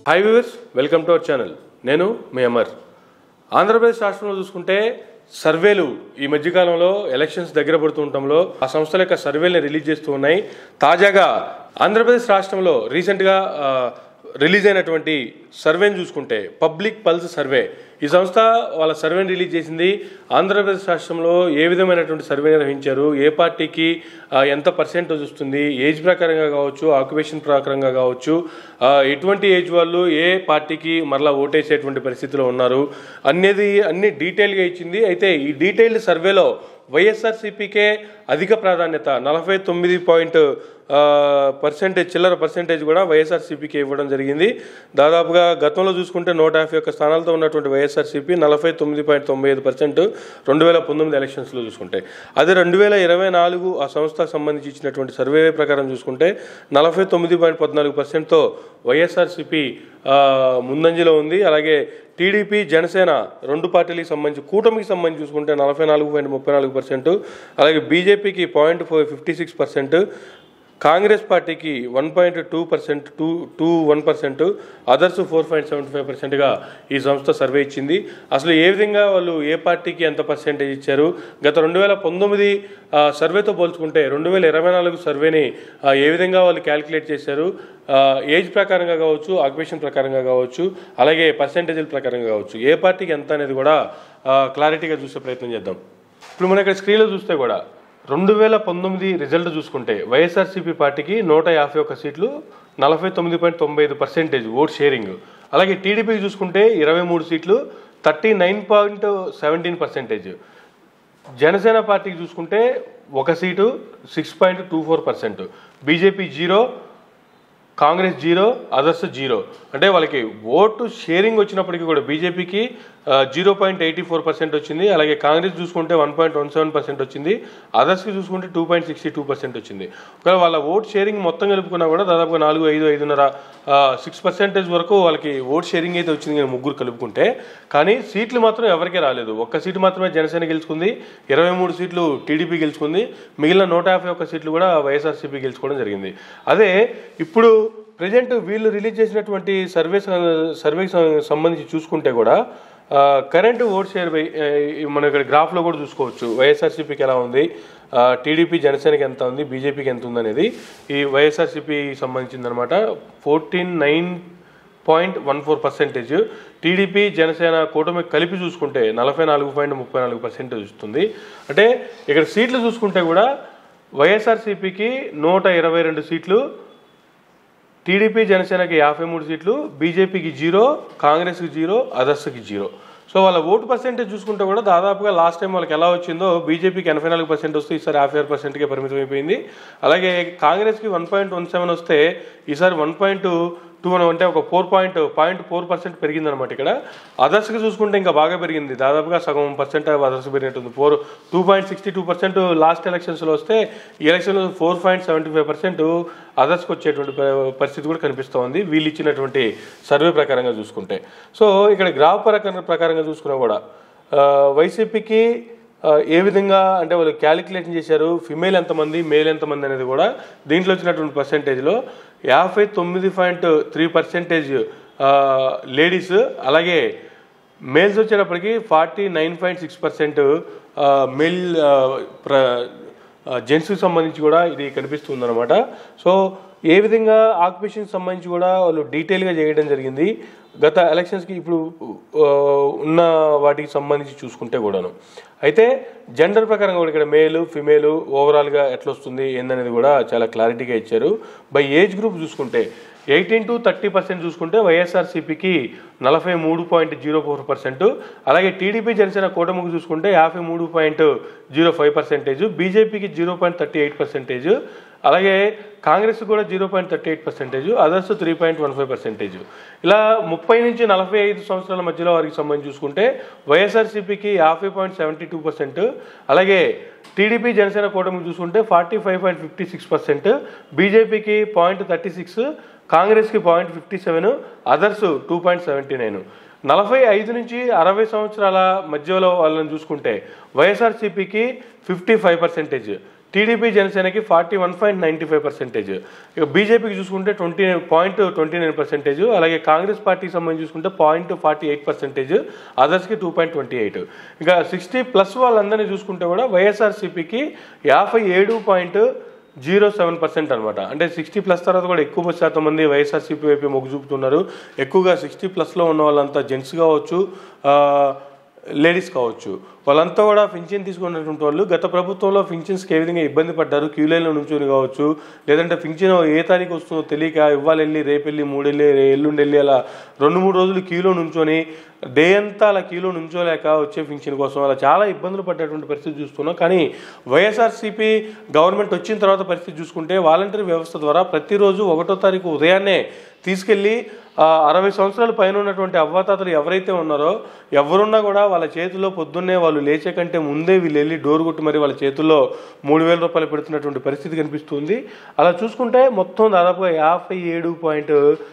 hi viewers welcome to our channel నేను మీ అమర్ ఆంధ్రప్రదేశ్ రాష్ట్రంలో చూసుకుంటే సర్వేలు ఈ మధ్యకాలంలో ఎలక్షన్స్ దగ్గర పడుతుండటంలో ఆ సంస్థల యొక్క సర్వేలను రిలీజ్ చేస్తూ ఉన్నాయి తాజాగా ఆంధ్రప్రదేశ్ రాష్ట్రంలో రీసెంట్గా ఆ, రిలీజ్ అయినటువంటి సర్వేని చూసుకుంటే పబ్లిక్ పల్స్ సర్వే ఈ సంస్థ వాళ్ళ సర్వేని రిలీజ్ చేసింది ఆంధ్రప్రదేశ్ రాష్ట్రంలో ఏ విధమైనటువంటి సర్వే నిర్వహించారు ఏ పార్టీకి ఆ, ఎంత పర్సెంటేజ్ వస్తుంది ఏజ్ ప్రకారంగా కావచ్చు ఆక్యుపేషన్ ప్రకారంగా కావచ్చు ఆ, ఎటువంటి ఏజ్ వాళ్ళు ఏ పార్టీకి మరలా ఓటేసేటువంటి పరిస్థితిలో ఉన్నారు అనేది అన్ని డీటెయిల్గా ఇచ్చింది అయితే ఈ డీటెయిల్డ్ సర్వేలో వైఎస్ఆర్సీపీకే అధిక ప్రాధాన్యత నలభై తొమ్మిది పాయింట్ పర్సెంటేజ్ చిల్లర పర్సెంటేజ్ కూడా వైఎస్ఆర్సీపీకి ఇవ్వడం జరిగింది దాదాపుగా గతంలో చూసుకుంటే నూట యాభై ఒక్క స్థానాలతో ఉన్నటువంటి వైఎస్ఆర్సీపీ నలభై తొమ్మిది పాయింట్ తొంభై ఐదు పర్సెంట్ రెండు వేల పంతొమ్మిది ఎలక్షన్స్లో చూసుకుంటే అదే రెండు వేల ఇరవై నాలుగు ఆ సంస్థకు సంబంధించి ఇచ్చినటువంటి సర్వే ప్రకారం చూసుకుంటే నలభై తొమ్మిది పాయింట్ పద్నాలుగు పర్సెంట్తో వైఎస్ఆర్సీపీ ముందంజలో ఉంది అలాగే టీడీపీ జనసేన రెండు పార్టీలకు సంబంధించి కూటమికి సంబంధించి చూసుకుంటే నలభై నాలుగు పాయింట్ ముప్పై నాలుగు పర్సెంట్ అలాగే బీజేపీకి point fifty six percent Congress పార్టీకి one point two percent two two one percent others four point seventy five పర్సెంట్గా ఈ సంస్థ సర్వే ఇచ్చింది అసలు ఏ విధంగా వాళ్ళు ఏ పార్టీకి ఎంత పర్సెంటేజ్ ఇచ్చారు గత రెండు వేల పంతొమ్మిది ఆ, సర్వేతో పోల్చుకుంటే రెండు వేల ఇరవై నాలుగు సర్వేని ఆ, ఏ విధంగా వాళ్ళు క్యాలిక్యులేట్ చేశారు ఆ, ఏజ్ ప్రకారంగా కావచ్చు ఆక్యుపేషన్ ప్రకారంగా కావచ్చు అలాగే పర్సెంటేజ్ల ప్రకారంగా కావచ్చు ఏ పార్టీకి ఎంత అనేది కూడా ఆ, క్లారిటీగా చూసే ప్రయత్నం చేద్దాం ఇప్పుడు మనం ఇక్కడ స్క్రీన్లో చూస్తే కూడా రెండు వేల పంతొమ్మిది రిజల్ట్ చూసుకుంటే వైఎస్ఆర్సీపీ పార్టీకి నూట యాభై ఒక్క సీట్లు నలభై తొమ్మిది పాయింట్ తొంభై ఐదు పర్సెంటేజ్ ఓట్ షేరింగ్ అలాగే టీడీపీకి చూసుకుంటే ఇరవై మూడు సీట్లు thirty nine point seventeen percentage Janasena పార్టీకి చూసుకుంటే ఒక సీటు six point two four percent BJP zero Congress zero others zero అంటే వాళ్ళకి ఓటు షేరింగ్ వచ్చినప్పటికీ కూడా బీజేపీకి zero point eighty four percent వచ్చింది అలాగే కాంగ్రెస్ చూసుకుంటే one point one seven percent వచ్చింది అదర్స్కి చూసుకుంటే two point sixty two percent వచ్చింది ఒకవేళ వాళ్ళ ఓట్ షేరింగ్ మొత్తం కలుపుకున్నా కూడా దాదాపుగా నాలుగు ఐదు ఐదున్నర సిక్స్ పర్సెంటేజ్ వరకు వాళ్ళకి ఓట్ షేరింగ్ అయితే వచ్చింది కానీ ముగ్గురు కలుపుకుంటే కానీ సీట్లు మాత్రం ఎవరికీ రాలేదు ఒక్క సీటు మాత్రమే జనసేన గెలుచుకుంది ఇరవై మూడు సీట్లు టీడీపీ గెలుచుకుంది మిగిలిన నూట యాభై ఒక్క సీట్లు కూడా వైఎస్ఆర్సీపీ గెలుచుకోవడం జరిగింది అదే ఇప్పుడు ప్రజెంట్ వీళ్ళు రిలీజ్ చేసినటువంటి సర్వే సర్వేకి సం- సంబంధించి చూసుకుంటే కూడా ఆ, కరెంట్ ఓట్ షేర్ బై ఆ, మనం ఇక్కడ గ్రాఫ్లో కూడా చూసుకోవచ్చు వైఎస్ఆర్సీపీకి ఎలా ఉంది ఆ, టీడీపీ జనసేనకి ఎంత ఉంది బీజేపీకి ఎంత ఉంది అనేది ఈ వైఎస్ఆర్సీపీ సంబంధించింది అనమాట fourteen nine point one four percentage TDP Janasena కూటమి కలిపి చూసుకుంటే నలభై నాలుగు పాయింట్ ముప్పై నాలుగు పర్సెంటేజ్ వస్తుంది అంటే ఇక్కడ సీట్లు చూసుకుంటే కూడా వైఎస్ఆర్సీపీకి నూట ఇరవై రెండు సీట్లు టీడీపీ జనసేనకి యాభై మూడు సీట్లు బీజేపీకి జీరో కాంగ్రెస్కి జీరో అదర్స్కి జీరో సో వాళ్ళ ఓటు పర్సెంటేజ్ చూసుకుంటే కూడా దాదాపుగా లాస్ట్ టైం వాళ్ళకి ఎలా వచ్చిందో బీజేపీకి ఎనభై నాలుగు పర్సెంట్ వస్తే ఈసారి యాభై ఆరు పర్సెంట్కే పరిమితం అయిపోయింది అలాగే కాంగ్రెస్కి వన్ పాయింట్ వన్ సెవెన్ వస్తే ఈసారి వన్ పాయింట్ టూ వన్ అంటే ఒక four point point four percent పెరిగిందనమాట ఇక్కడ అదర్స్కి చూసుకుంటే ఇంకా బాగా పెరిగింది దాదాపుగా సగం పర్సెంట్ అదర్స్ పెరిగినట్టుంది four two point sixty two percent last ఎలక్షన్స్లో వస్తే ఈ ఎలక్షన్లో four point seventy five percent అదర్స్కి వచ్చేటువంటి ప- పరిస్థితి కూడా కనిపిస్తోంది వీళ్ళు ఇచ్చినటువంటి సర్వే ప్రకారంగా చూసుకుంటే సో ఇక్కడ గ్రాఫ్ ప్రకారం ప్రకారంగా చూసుకున్నా కూడా ఆ, వైసీపీకి ఆ, ఏ విధంగా అంటే వాళ్ళు క్యాలిక్యులేషన్ చేశారు ఫిమేల్ ఎంతమంది మేల్ ఎంతమంది అనేది కూడా దీంట్లో వచ్చినటువంటి పర్సెంటేజ్లో యాభై తొమ్మిది పాయింట్ త్రీ పర్సెంటేజ్ లేడీస్ అలాగే మేల్స్ వచ్చేటప్పటికి forty nine point six percent male ప్ర జెంట్స్కి సంబంధించి కూడా ఇది కనిపిస్తుంది అనమాట సో ఏ విధంగా ఆక్యుపేషన్కి సంబంధించి కూడా వాళ్ళు డీటెయిల్గా చేయడం జరిగింది గత ఎలక్షన్స్కి ఇప్పుడు ఆ, ఉన్న వాటికి సంబంధించి చూసుకుంటే కూడాను అయితే జెండర్ ప్రకారంగా కూడా ఇక్కడ మేలు ఫిమేలు ఓవరాల్గా ఎట్లా వస్తుంది ఏందనేది కూడా చాలా క్లారిటీగా ఇచ్చారు బై ఏజ్ గ్రూప్ చూసుకుంటే ఎయిటీన్ టు థర్టీ పర్సెంట్ చూసుకుంటే వైఎస్ఆర్సీపీకి నలభై మూడు పాయింట్ జీరో ఫోర్ పర్సెంట్ అలాగే టీడీపీ జనసేన కూటమికి చూసుకుంటే యాభై మూడు పాయింట్ జీరో ఫైవ్ పర్సెంటేజ్ బీజేపీకి zero point thirty eight percentage అలాగే కాంగ్రెస్ కూడా zero point thirty eight percentage others three point one five percentage ఇలా ముప్పై నుంచి నలభై ఐదు సంవత్సరాల మధ్యలో వారికి సంబంధించి చూసుకుంటే వైఎస్ఆర్సీపీకి యాభై పాయింట్ సెవెంటీ టూ పర్సెంట్ అలాగే టీడీపీ జనసేన కూటమి చూసుకుంటే forty five point fifty six percent బీజేపీకి పాయింట్ థర్టీ సిక్స్ కాంగ్రెస్కి point fifty seven others two point seventy nine నలభై ఐదు నుంచి అరవై సంవత్సరాల మధ్యలో వాళ్ళని చూసుకుంటే వైఎస్ఆర్సీపీకి ఫిఫ్టీ ఫైవ్ పర్సెంటేజ్ టీడీపీ జనసేనకి forty one point ninety five percentage ఇక బీజేపీకి చూసుకుంటే twenty point twenty nine percentage అలాగే కాంగ్రెస్ పార్టీకి సంబంధించి చూసుకుంటే point forty eight percentage అదర్స్కి two point twenty eight ఇక సిక్స్టీ ప్లస్ వాళ్ళందరినీ చూసుకుంటే కూడా వైఎస్ఆర్సీపీకి యాభై ఏడు పాయింట్ జీరో సెవెన్ పర్సెంట్ అనమాట అంటే సిక్స్టీ ప్లస్ తర్వాత కూడా ఎక్కువ శాతం మంది వైఎస్ఆర్సీపీ వైపు మొగ్గు చూపుతున్నారు ఎక్కువగా సిక్స్టీ ప్లస్లో ఉన్న వాళ్ళంతా జెంట్స్ కావచ్చు ఆ, లేడీస్ కావచ్చు వాళ్ళంతా కూడా పింఛన్ తీసుకున్నటువంటి వాళ్ళు గత ప్రభుత్వంలో పింఛన్స్కి ఏ విధంగా ఇబ్బంది పడ్డారు క్యూ లైన్లో నుంచొని కావచ్చు లేదంటే పింఛన్ ఏ తారీఖు వస్తుందో తెలియక ఇవ్వాలి వెళ్ళి రేపు వెళ్ళి మూడు వెళ్ళి రే- ఎల్లుండి వెళ్ళి అలా రెండు మూడు రోజులు క్యూలో నుంచొని డే అంతా అలా క్యూలో నుంచోలేక వచ్చే పింఛన్ కోసం అలా చాలా ఇబ్బందులు పడ్డటువంటి పరిస్థితి చూస్తున్నాం కానీ వైఎస్ఆర్సీపీ గవర్నమెంట్ వచ్చిన తర్వాత పరిస్థితి చూసుకుంటే వాలంటరీ వ్యవస్థ ద్వారా ప్రతిరోజు ఒకటో తారీఖు ఉదయాన్నే తీసుకెళ్ళి ఆ, అరవై సంవత్సరాల పైన ఉన్నటువంటి అవ్వాతాతలు ఎవరైతే ఉన్నారో ఎవరున్నా కూడా వాళ్ళ చేతిలో పొద్దున్నే వాళ్ళు లేచే కంటే ముందే వీళ్ళు వెళ్ళి డోర్ కొట్టి మరి వాళ్ళ చేతుల్లో మూడు వేల రూపాయలు పెడుతున్నటువంటి పరిస్థితి కనిపిస్తుంది అలా చూసుకుంటే మొత్తం దాదాపుగా యాభై ఏడు పాయింట్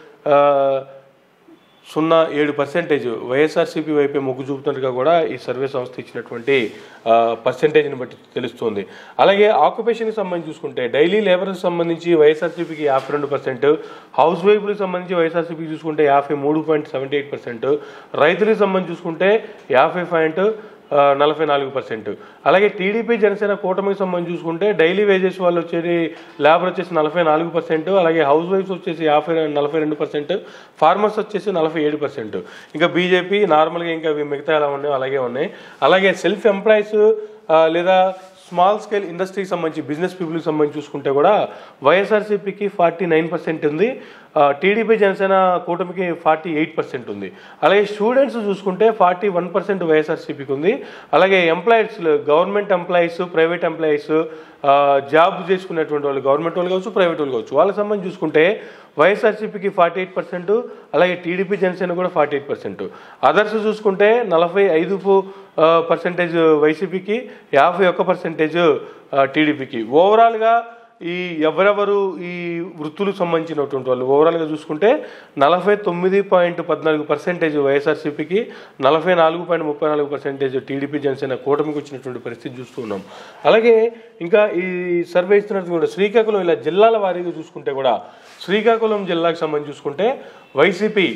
సున్నా ఏడు పర్సెంటేజ్ వైఎస్ఆర్సీపీ వైపే మొగ్గు చూపుతున్నట్టుగా కూడా ఈ సర్వే సంస్థ ఇచ్చినటువంటి పర్సెంటేజ్ని బట్టి తెలుస్తుంది అలాగే ఆక్యుపేషన్కి సంబంధించి చూసుకుంటే డైలీ లేబర్కి సంబంధించి వైఎస్ఆర్సీపీకి యాభై రెండు పర్సెంట్ హౌస్ వైఫ్లకు సంబంధించి వైఎస్ఆర్సీపీకి చూసుకుంటే యాభై మూడు పాయింట్ సెవెంటీ ఎయిట్ పర్సెంట్ రైతులకు సంబంధించి చూసుకుంటే యాభై పాయింట్ ఆ, నలభై నాలుగు పర్సెంట్ అలాగే టీడీపీ జనసేన కూటమికి సంబంధించి చూసుకుంటే డైలీ వేజెస్ వాళ్ళు వచ్చేది లేబర్ వచ్చేసి నలభై నాలుగు పర్సెంట్ అలాగే హౌస్ వైఫ్స్ వచ్చేసి యాభై నలభై రెండు పర్సెంట్ ఫార్మర్స్ వచ్చేసి నలభై ఏడు పర్సెంట్ ఇంకా బీజేపీ నార్మల్గా ఇంకా ఇవి మిగతా ఎలా ఉన్నాయో అలాగే ఉన్నాయి అలాగే సెల్ఫ్ ఎంప్లాయీస్ లేదా స్మాల్ స్కేల్ ఇండస్ట్రీకి సంబంధించి బిజినెస్ పీపుల్కి సంబంధించి చూసుకుంటే కూడా వైఎస్ఆర్సీపీకి ఫార్టీ నైన్ పర్సెంట్ ఉంది టీడీపీ జనసేన కూటమికి ఫార్టీ ఎయిట్ పర్సెంట్ ఉంది అలాగే స్టూడెంట్స్ చూసుకుంటే ఫార్టీ వన్ పర్సెంట్ వైఎస్ఆర్సీపీకి ఉంది అలాగే employees government employees private employees job చేసుకునేటువంటి వాళ్ళు గవర్నమెంట్ వాళ్ళు కావచ్చు ప్రైవేట్ వాళ్ళు కావచ్చు వాళ్ళకి సంబంధించి చూసుకుంటే వైఎస్ఆర్సీపీకి ఫార్టీ ఎయిట్ పర్సెంట్ అలాగే టీడీపీ జనసేన కూడా ఫార్టీ ఎయిట్ పర్సెంట్ అదర్స్ చూసుకుంటే నలభై ఐదు పర్సెంటేజ్ వైసీపీకి యాభై ఒక్క పర్సెంటేజ్ టీడీపీకి ఓవరాల్గా ఈ ఎవరెవరు ఈ వృత్తులకు సంబంధించినటువంటి వాళ్ళు ఓవరాల్గా చూసుకుంటే నలభై తొమ్మిది పాయింట్ పద్నాలుగు పర్సెంటేజ్ వైఎస్ఆర్సీపీకి నలభై నాలుగు పాయింట్ ముప్పై నాలుగు పర్సెంటేజ్ టీడీపీ జనసేన కూటమికి వచ్చినటువంటి పరిస్థితి చూస్తూ ఉన్నాం అలాగే ఇంకా ఈ సర్వే ఇస్తున్నట్టు కూడా శ్రీకాకుళం ఇలా జిల్లాల వారీగా చూసుకుంటే కూడా శ్రీకాకుళం జిల్లాకు సంబంధించి చూసుకుంటే వైసీపీ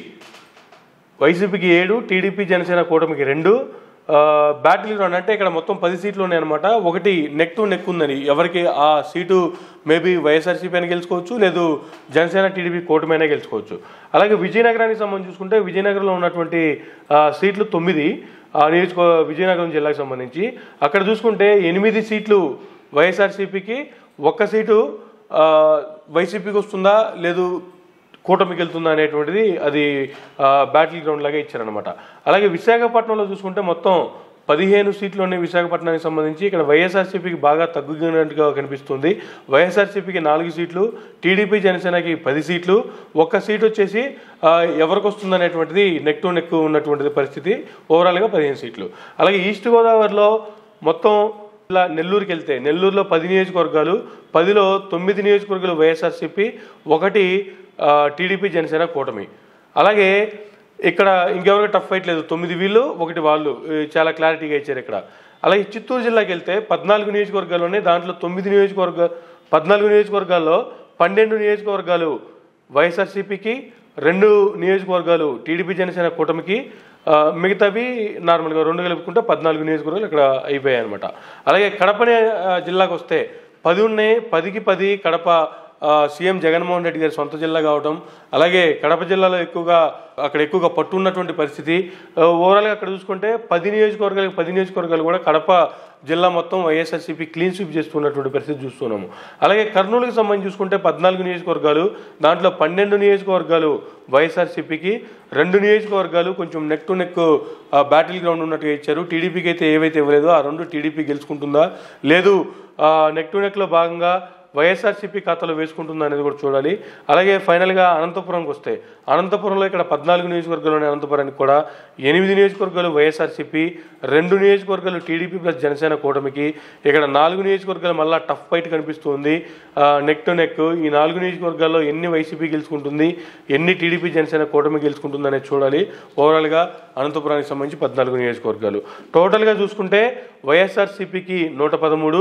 వైసీపీకి ఏడు టీడీపీ జనసేన కూటమికి రెండు ఆ, బ్యాటిల్ గ్రౌండ్ అంటే ఇక్కడ మొత్తం పది సీట్లు ఉన్నాయన్నమాట ఒకటి నెక్ టు నెక్ ఉందని ఎవరికి ఆ సీటు మేబీ వైఎస్ఆర్సీపీ అయినా గెలుచుకోవచ్చు లేదు జనసేన టీడీపీ కూటమైనా గెలుచుకోవచ్చు అలాగే విజయనగరానికి సంబంధించి చూసుకుంటే విజయనగరంలో ఉన్నటువంటి ఆ, సీట్లు తొమ్మిది ఆ నియోజక విజయనగరం జిల్లాకు సంబంధించి అక్కడ చూసుకుంటే ఎనిమిది సీట్లు వైఎస్ఆర్సీపీకి ఒక్క సీటు ఆ, వైసీపీకి వస్తుందా లేదు కూటమికి వెళ్తుందా అనేటువంటిది అది బ్యాటిల్ గ్రౌండ్ లాగా ఇచ్చారనమాట అలాగే విశాఖపట్నంలో చూసుకుంటే మొత్తం పదిహేను సీట్లు ఉన్నాయి విశాఖపట్నానికి సంబంధించి ఇక్కడ వైఎస్ఆర్సీపీకి బాగా తగ్గుతున్నట్టుగా కనిపిస్తుంది వైఎస్ఆర్సీపీకి నాలుగు సీట్లు టీడీపీ జనసేనకి పది సీట్లు ఒక్క సీట్ వచ్చేసి ఆ, ఎవరికి వస్తుంది అనేటువంటిది నెక్ టు నెక్ ఉన్నటువంటిది పరిస్థితి ఓవరాల్గా పదిహేను సీట్లు అలాగే ఈస్ట్ గోదావరిలో మొత్తం ఇలా నెల్లూరుకి వెళ్తే నెల్లూరులో పది నియోజకవర్గాలు పదిలో తొమ్మిది నియోజకవర్గాలు వైఎస్ఆర్సీపీ ఒకటి ఆ, టీడీపీ జనసేన కూటమి అలాగే ఇక్కడ ఇంకెవరికి టఫ్ ఫైట్ లేదు తొమ్మిది వీళ్ళు ఒకటి వాళ్ళు ఈ చాలా క్లారిటీగా ఇచ్చారు ఇక్కడ అలాగే చిత్తూరు జిల్లాకి వెళ్తే పద్నాలుగు నియోజకవర్గాలు ఉన్నాయి దాంట్లో తొమ్మిది నియోజకవర్గ పద్నాలుగు నియోజకవర్గాల్లో పన్నెండు నియోజకవర్గాలు వైఎస్ఆర్సీపీకి రెండు నియోజకవర్గాలు టీడీపీ జనసేన కూటమికి ఆ, మిగతావి నార్మల్గా రెండు కలుపుకుంటే పద్నాలుగు నియోజకవర్గాలు ఇక్కడ అయిపోయాయి అనమాట అలాగే కడప నే- ఆ, జిల్లాకు వస్తే పది ఉన్నాయి పదికి పది కడప ఆ, సీఎం జగన్మోహన్ రెడ్డి గారి సొంత జిల్లా కావడం అలాగే కడప జిల్లాలో ఎక్కువగా అక్కడ ఎక్కువగా పట్టు ఉన్నటువంటి పరిస్థితి ఆ, ఓవరాల్గా అక్కడ చూసుకుంటే పది నియోజకవర్గాలకు పది నియోజకవర్గాలు కూడా కడప జిల్లా మొత్తం వైఎస్ఆర్సీపీ క్లీన్ స్వీప్ చేస్తున్నటువంటి పరిస్థితి చూస్తున్నాము అలాగే కర్నూలుకి సంబంధించి చూసుకుంటే పద్నాలుగు నియోజకవర్గాలు దాంట్లో పన్నెండు నియోజకవర్గాలు వైఎస్ఆర్సీపీకి రెండు నియోజకవర్గాలు కొంచెం neck to neck battle ground ఉన్నట్టుగా ఇచ్చారు టీడీపీకి అయితే ఏవైతే ఇవ్వలేదో ఆ రెండు టీడీపీ గెలుచుకుంటుందా లేదు నెక్ టు నెక్లో భాగంగా వైఎస్ఆర్సీపీ ఖాతాలో వేసుకుంటుందా అనేది కూడా చూడాలి అలాగే ఫైనల్గా అనంతపురంకి వస్తే అనంతపురంలో ఇక్కడ పద్నాలుగు నియోజకవర్గాలు ఉన్నాయి అనంతపురానికి కూడా ఎనిమిది నియోజకవర్గాలు వైఎస్ఆర్సీపీ రెండు నియోజకవర్గాలు టీడీపీ ప్లస్ జనసేన కూటమికి ఇక్కడ నాలుగు నియోజకవర్గాలు మళ్ళీ టఫ్ ఫైట్ కనిపిస్తుంది నెక్ టు నెక్ ఈ నాలుగు నియోజకవర్గాల్లో ఎన్ని వైసీపీ గెలుచుకుంటుంది ఎన్ని టీడీపీ జనసేన కూటమి గెలుచుకుంటుంది అనేది చూడాలి ఓవరాల్గా అనంతపురానికి సంబంధించి పద్నాలుగు నియోజకవర్గాలు టోటల్గా చూసుకుంటే వైఎస్ఆర్సీపీకి నూట పదమూడు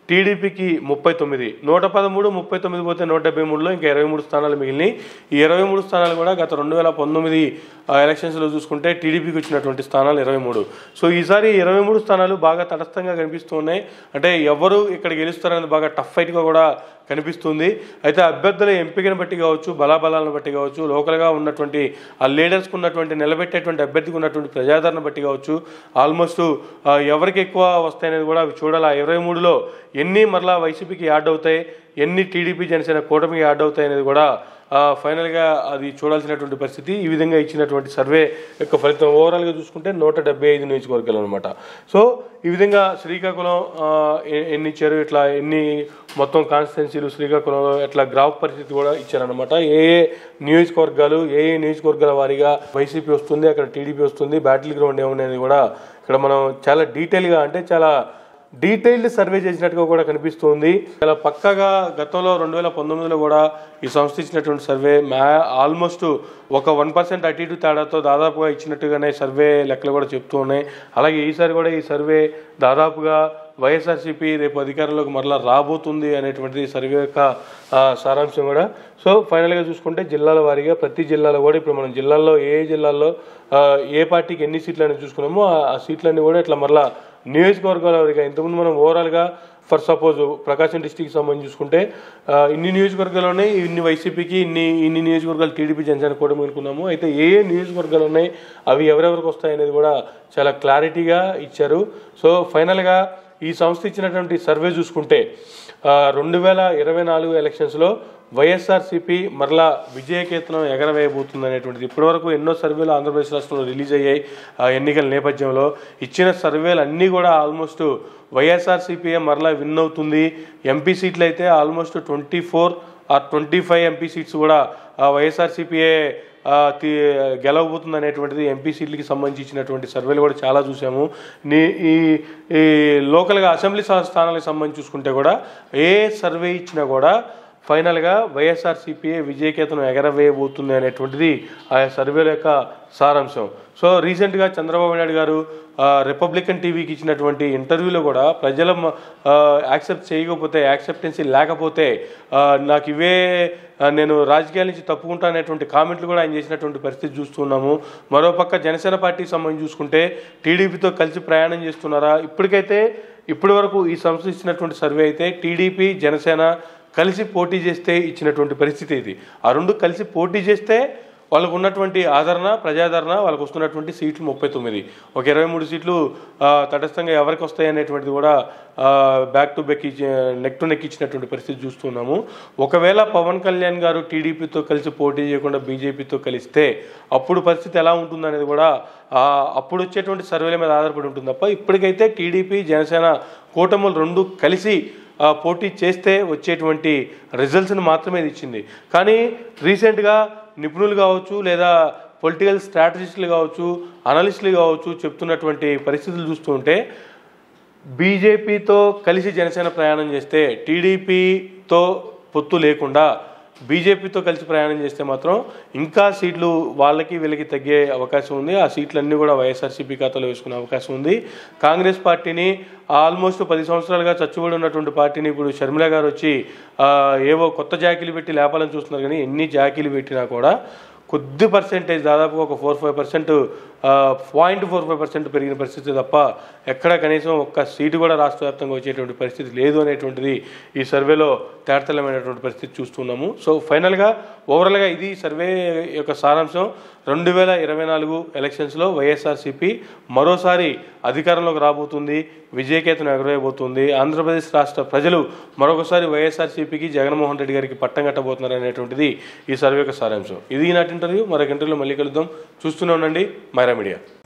టీడీపీకి ముప్పై తొమ్మిది నూట పదమూడు ముప్పై తొమ్మిది పోతే నూట డెబ్బై మూడులో ఇంకా ఇరవై మూడు స్థానాలు మిగిలినాయి ఈ ఇరవై మూడు స్థానాలు కూడా గత రెండు వేల పంతొమ్మిది ఆ, ఎలక్షన్స్లో చూసుకుంటే టీడీపీకి వచ్చినటువంటి స్థానాలు ఇరవై మూడు సో ఈసారి ఇరవై మూడు స్థానాలు బాగా తటస్థంగా కనిపిస్తూ ఉన్నాయి అంటే ఎవరు ఇక్కడ గెలుస్తారనేది బాగా టఫ్ ఫైట్గా కూడా కనిపిస్తుంది అయితే అభ్యర్థుల ఎంపికను బట్టి కావచ్చు బలాబలాలను బట్టి కావచ్చు లోకల్గా ఉన్నటువంటి ఆ లీడర్స్కి ఉన్నటువంటి నిలబెట్టేటువంటి అభ్యర్థికి ఉన్నటువంటి ప్రజాదరణ బట్టి కావచ్చు ఆల్మోస్ట్ ఆ, ఎవరికి ఎక్కువ వస్తాయనేది కూడా అవి చూడాలి ఆ ఇరవై మూడులో ఎన్ని మరలా వైసీపీకి యాడ్ అవుతాయి ఎన్ని టీడీపీ జనసేన కూటమికి యాడ్ అవుతాయి అనేది కూడా ఆ, ఫైనల్గా అది చూడాల్సినటువంటి పరిస్థితి ఈ విధంగా ఇచ్చినటువంటి సర్వే యొక్క ఫలితం ఓవరాల్గా చూసుకుంటే నూట డెబ్బై ఐదు నియోజకవర్గాలు అనమాట సో ఈ విధంగా శ్రీకాకుళం ఆ, ఎ- ఎన్ని ఇచ్చారు ఇట్లా ఎన్ని మొత్తం కాన్స్టిట్యున్సీలు శ్రీకాకుళంలో ఇట్లా గ్రాఫ్ పరిస్థితి కూడా ఇచ్చారనమాట ఏ ఏ నియోజకవర్గాలు ఏ ఏ నియోజకవర్గాల వారీగా వైసీపీ వస్తుంది అక్కడ టీడీపీ వస్తుంది బ్యాటిల్ గ్రౌండ్ ఏమున్నాయని కూడా ఇక్కడ మనం చాలా డీటెయిల్గా అంటే చాలా డీటెయిల్డ్ సర్వే చేసినట్టుగా కూడా కనిపిస్తుంది చాలా పక్కగా గతంలో రెండు వేల పంతొమ్మిదిలో కూడా ఈ సంస్థ ఇచ్చినటువంటి సర్వే మ్యా ఆల్మోస్ట్ ఒక వన్ పర్సెంట్ అటు ఇటు తేడాతో దాదాపుగా ఇచ్చినట్టుగానే సర్వే లెక్కలు కూడా చెప్తూ ఉన్నాయి అలాగే ఈసారి కూడా ఈ సర్వే దాదాపుగా వైఎస్ఆర్సీపీ రేపు అధికారంలోకి మరలా రాబోతుంది అనేటువంటిది సర్వే యొక్క ఆ, సారాంశం కూడా సో ఫైనల్గా చూసుకుంటే జిల్లాల వారీగా ప్రతి జిల్లాలో కూడా ఇప్పుడు మనం జిల్లాల్లో ఏ ఏ జిల్లాల్లో ఆ, ఏ పార్టీకి ఎన్ని సీట్లు అనేది చూసుకున్నామో ఆ- ఆ సీట్లన్నీ కూడా ఇట్లా మరలా నియోజకవర్గాల వారీగా ఇంతకుముందు మనం ఓవరాల్గా ఫర్ సపోజ్ ప్రకాశం డిస్టిక్ సంబంధించి చూసుకుంటే ఆ, ఇన్ని నియోజకవర్గాలు ఉన్నాయి ఇన్ని వైసీపీకి ఇన్ని ఇన్ని నియోజకవర్గాలు టీడీపీ జనసేన కూడా అనుకున్నాము అయితే ఏ ఏ నియోజకవర్గాలు ఉన్నాయి అవి ఎవరెవరికి వస్తాయి అనేది కూడా చాలా క్లారిటీగా ఇచ్చారు సో ఫైనల్గా ఈ సంస్థ ఇచ్చినటువంటి సర్వే చూసుకుంటే రెండు వేల ఇరవై నాలుగు ఎలక్షన్స్లో వైఎస్ఆర్సీపీ మరలా విజయకేతనం ఎగరవేయబోతుంది అనేటువంటిది ఇప్పటివరకు ఎన్నో సర్వేలు ఆంధ్రప్రదేశ్ రాష్ట్రంలో రిలీజ్ అయ్యాయి ఆ ఎన్నికల నేపథ్యంలో ఇచ్చిన సర్వేలు అన్నీ కూడా ఆల్మోస్ట్ వైఎస్ఆర్సీపీఏ మరలా విన్ అవుతుంది ఎంపీ సీట్లు అయితే ఆల్మోస్ట్ ట్వంటీ ఫోర్ ఆ ట్వంటీ ఫైవ్ ఎంపీ సీట్స్ కూడా ఆ వైఎస్ఆర్సీపీఏ ఆ, తి- గెలవబోతుంది అనేటువంటిది ఎంపీ సీట్లకి సంబంధించి ఇచ్చినటువంటి సర్వేలు కూడా చాలా చూసాము నీ ఈ ఈ లోకల్గా అసెంబ్లీ స్థా- స్థానాలకు సంబంధించి చూసుకుంటే కూడా ఏ సర్వే ఇచ్చినా కూడా ఫైనల్గా వైఎస్ఆర్సీపీఏ విజయకేతనం ఎగరవేయబోతుంది అనేటువంటిది ఆ సర్వేల యొక్క సారాంశం సో రీసెంట్గా చంద్రబాబు నాయుడు గారు ఆ, రిపబ్లికన్ టీవీకి ఇచ్చినటువంటి ఇంటర్వ్యూలో కూడా ప్రజల యాక్సెప్ట్ చేయకపోతే యాక్సెప్టెన్సీ లేకపోతే ఆ, నాకు ఇవే ఆ, నేను రాజకీయాల నుంచి తప్పుకుంటా అనేటువంటి కామెంట్లు కూడా ఆయన చేసినటువంటి పరిస్థితి చూస్తున్నాము మరోపక్క జనసేన పార్టీకి సంబంధించి చూసుకుంటే టీడీపీతో కలిసి ప్రయాణం చేస్తున్నారా ఇప్పటికైతే ఇప్పటి వరకు ఈ సంస్థ ఇచ్చినటువంటి సర్వే అయితే టీడీపీ జనసేన కలిసి పోటీ చేస్తే ఇచ్చినటువంటి పరిస్థితి ఇది ఆ రెండు కలిసి పోటీ చేస్తే వాళ్ళకు ఉన్నటువంటి ఆదరణ ప్రజాదరణ వాళ్ళకు వస్తున్నటువంటి సీట్లు ముప్పై తొమ్మిది ఒక ఇరవై మూడు సీట్లు ఆ, తటస్థంగా ఎవరికి వస్తాయి అనేటువంటిది కూడా బ్యాక్ టు బ్యాక్ ఇచ్చి నెక్ టు నెక్ ఇచ్చినటువంటి పరిస్థితి చూస్తున్నాము ఒకవేళ పవన్ కళ్యాణ్ గారు టీడీపీతో కలిసి పోటీ చేయకుండా బీజేపీతో కలిస్తే అప్పుడు పరిస్థితి ఎలా ఉంటుందనేది కూడా ఆ, అప్పుడు వచ్చేటువంటి సర్వేల మీద ఆధారపడి ఉంటుంది తప్ప ఇప్పటికైతే టీడీపీ జనసేన కూటములు రెండు కలిసి ఆ, పోటీ చేస్తే వచ్చేటువంటి రిజల్ట్స్ని మాత్రమే ఇది ఇచ్చింది కానీ రీసెంట్గా నిపుణులు కావచ్చు లేదా పొలిటికల్ స్ట్రాటజిస్టులు కావచ్చు అనలిస్టులు కావచ్చు చెప్తున్నటువంటి పరిస్థితులు చూస్తుంటే బీజేపీతో కలిసి జనసేన ప్రయాణం చేస్తే టీడీపీతో పొత్తు లేకుండా బీజేపీతో కలిసి ప్రయాణం చేస్తే మాత్రం ఇంకా సీట్లు వాళ్ళకి వీళ్ళకి తగ్గే అవకాశం ఉంది ఆ సీట్లన్నీ కూడా వైఎస్ఆర్సీపీ ఖాతాలో వేసుకునే అవకాశం ఉంది కాంగ్రెస్ పార్టీని ఆల్మోస్ట్ పది సంవత్సరాలుగా చచ్చుబడి ఉన్నటువంటి పార్టీని ఇప్పుడు షర్మిల గారు వచ్చి ఆ, ఏవో కొత్త జాకీలు పెట్టి లేపాలని చూస్తున్నారు కానీ ఎన్ని జాకీలు పెట్టినా కూడా కొద్ది పర్సెంటేజ్ దాదాపుగా ఒక four five percent point four five percent పెరిగిన పరిస్థితి తప్ప ఎక్కడ కనీసం ఒక్క సీటు కూడా రాష్ట్ర వ్యాప్తంగా వచ్చేటువంటి పరిస్థితి లేదు అనేటువంటిది ఈ సర్వేలో తేటతెల్లమైనటువంటి పరిస్థితి చూస్తున్నాము సో ఫైనల్గా ఓవరాల్గా ఇది సర్వే యొక్క సారాంశం రెండు వేల ఇరవై నాలుగు ఎలక్షన్స్లో వైఎస్ఆర్సీపీ మరోసారి అధికారంలోకి రాబోతుంది విజయకేతనం ఎగరవేయబోతుంది ఆంధ్రప్రదేశ్ రాష్ట్ర ప్రజలు మరొకసారి వైఎస్ఆర్సీపీకి జగన్మోహన్ రెడ్డి గారికి పట్టం కట్టబోతున్నారు అనేటువంటిది ఈ సర్వే యొక్క సారాంశం ఇది ఈనాటి ఇంటర్వ్యూ మరొక ఇంటర్వ్యూలో మళ్ళీ కలుద్దాం చూస్తూనే ఉండండి మైరా మీడియా